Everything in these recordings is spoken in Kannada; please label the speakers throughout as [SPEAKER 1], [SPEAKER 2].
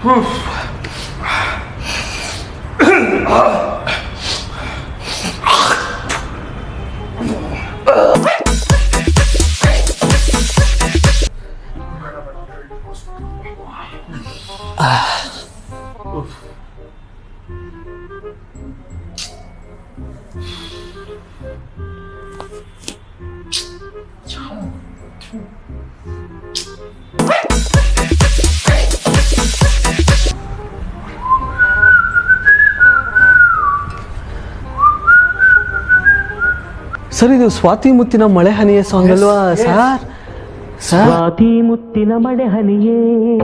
[SPEAKER 1] ಸರ್ ಇದು ಸ್ವಾತಿ ಮುತ್ತಿನ ಮಳೆ ಹನಿಯ ಸಾಂಗ್ ಅಲ್ವಾ ಸರ್ ಸರ್
[SPEAKER 2] ಸ್ವಾತಿ ಮುತ್ತಿನ ಮಳೆ ಹನಿಯೇ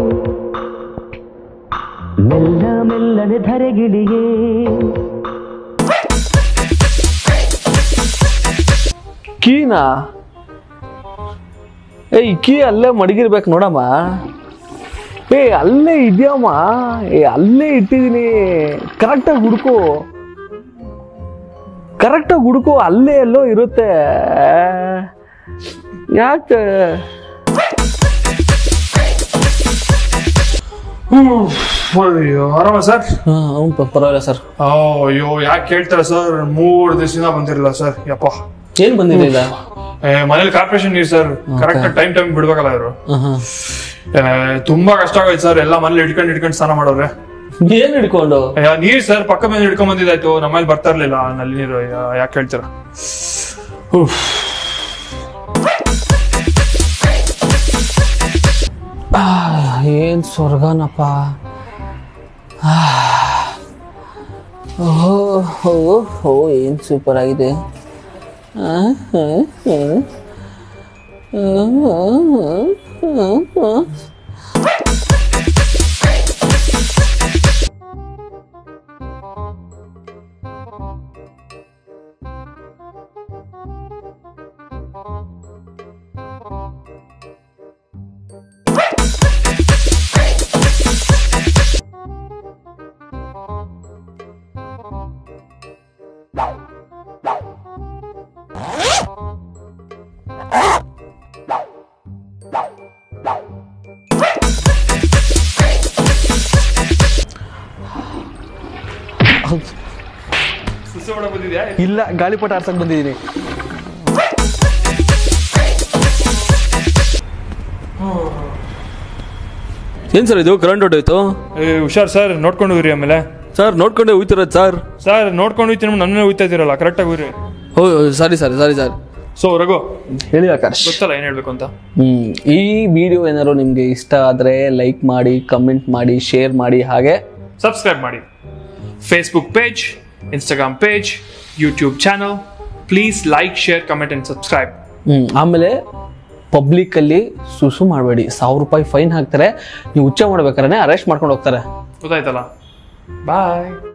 [SPEAKER 2] ಮೆಲ್ಲ ಮೆಲ್ಲನೆ ಧರೆಗಿಳಿಯೇ
[SPEAKER 1] ಕೀನಾ ಏಯ್ ಕೀ ಅಲ್ಲೇ ಮಡಗಿರ್ಬೇಕು ನೋಡಮ್ಮ ಏ ಅಲ್ಲೇ ಇದೆಯಮ್ಮ ಏ ಅಲ್ಲೇ ಇಟ್ಟಿದ್ದೀನಿ ಕರೆಕ್ಟಾಗಿ ಹುಡುಕು ಕರೆಕ್ಟಾಗಿ ಹುಡುಕು ಅಲ್ಲೇ ಎಲ್ಲೋ ಇರುತ್ತೆ ಯಾಕೆ
[SPEAKER 3] ಅಯ್ಯೋ ಆರಾಮ ಸರ್
[SPEAKER 1] ಹ್ಞೂ ಪರವಾಗಿಲ್ಲ ಸರ್
[SPEAKER 3] ಅಯ್ಯೋ ಯಾಕೆ ಕೇಳ್ತಾರೆ ಸರ್ ಮೂರ್ ದಿವಸದಿಂದ ಬಂದಿರಲಿಲ್ಲ ಸರ್ ಯಪ್ಪ
[SPEAKER 1] ಏನು ಬಂದಿರಲಿಲ್ಲ
[SPEAKER 3] ಏ, ಮನೇಲಿ ಕಾರ್ಪೊರೇಷನ್ ನೀರು ಸರ್ ಕರೆಕ್ಟ್ ಟೈಮ್ ಟೈಮ್ ಬಿಡ್ಬೇಕಲ್ಲ ಇವರು
[SPEAKER 1] ಹಾಂ
[SPEAKER 3] ತುಂಬಾ ಕಷ್ಟ ಆಗೋಯ್ತು ಸರ್ ಎಲ್ಲ ಮನೇಲಿ ಇಟ್ಕೊಂಡು ಇಟ್ಕೊಂಡು ಸ್ನಾನ ಮಾಡೋರೆ
[SPEAKER 1] ಏನು ಹಿಡ್ಕೊಂಡು
[SPEAKER 3] ಅಯ್ಯ, ನೀರ್ ಸರ್ ಪಕ್ಕ ಮೇಲೆ ಹಿಡ್ಕೊಂಡ್ ಬಂದಿದ್ದಾಯ್ತು ನಮ್ಮಲ್ಲಿ ಬರ್ತಾ ಇರ್ಲಿಲ್ಲ ನಲ್ಲಿ ನೀರು ಯಾಕೆ ಹೇಳ್ತೀರಾ ಉಫ್.
[SPEAKER 1] ಏನು ಸ್ವರ್ಗನಪ್ಪ ಓಹೋ ಓ ಏನು ಸೂಪರ್ ಆಗಿದೆ
[SPEAKER 3] ಸುಸ್ಸು ಮಾಡಕ್ ಬಂದಿದ್ಯಾ
[SPEAKER 1] ಇಲ್ಲ ಗಾಳಿಪಟ ಆಡ್ಸಕ್ ಬಂದಿದ್ದೀನಿ ಏನು ಸರ್ ಇದು ಕರೆಂಟ್ ಹೊಟ್ಟೋಯ್ತು
[SPEAKER 3] ಏ, ಹುಷಾರ್ ಸರ್ ನೋಡ್ಕೊಂಡು ಹೋಗ್ರಿ ಆಮೇಲೆ
[SPEAKER 1] ಸರ್ ನೋಡ್ಕೊಂಡೆ ಹೋಯ್ತಿರೋದು ಸರ್
[SPEAKER 3] ಸರ್ ನೋಡ್ಕೊಂಡು ಹೋಗ್ತೀನಿ ನನ್ನ ಹೋಗ್ತಾ ಇದ್ದೀರಲ್ಲ ಕರೆಕ್ಟಾಗಿ ಹೋಗ್ರಿ
[SPEAKER 1] oh sorry sir sorry sir
[SPEAKER 3] so Raghu
[SPEAKER 1] ಹೇಳಿ ಆಕಾಶ್
[SPEAKER 3] ಗೊತ್ತಲ್ಲ ಏನ್ ಹೇಳ್ಬೇಕು ಅಂತ
[SPEAKER 1] ಹ್ಮ್ ಈ ವಿಡಿಯೋ ಏನಾದ್ರು ನಿಮಗೆ ಇಷ್ಟ ಆದರೆ ಲೈಕ್ ಮಾಡಿ ಕಮೆಂಟ್ ಮಾಡಿ ಶೇರ್ ಮಾಡಿ ಹಾಗೆ
[SPEAKER 3] ಸಬ್ಸ್ಕ್ರೈಬ್ ಮಾಡಿ Facebook page Instagram page YouTube channel please like share comment and subscribe
[SPEAKER 1] hmm ಆಮೇಲೆ ಪಬ್ಲಿಕ್ಕಲ್ಲಿ ಸುಸು ಮಾಡಬೇಡಿ ಸಾವಿರ ರೂಪಾಯಿ ಫೈನ್ ಹಾಕ್ತಾರೆ ನೀವು ಹುಚ್ಚ ಮಾಡ್ಬೇಕಾದ್ರೆ ಅರೆಸ್ಟ್ ಮಾಡ್ಕೊಂಡು ಹೋಗ್ತಾರೆ
[SPEAKER 3] ಗೊತ್ತಾಯ್ತಲ್ಲ ಬಾಯ್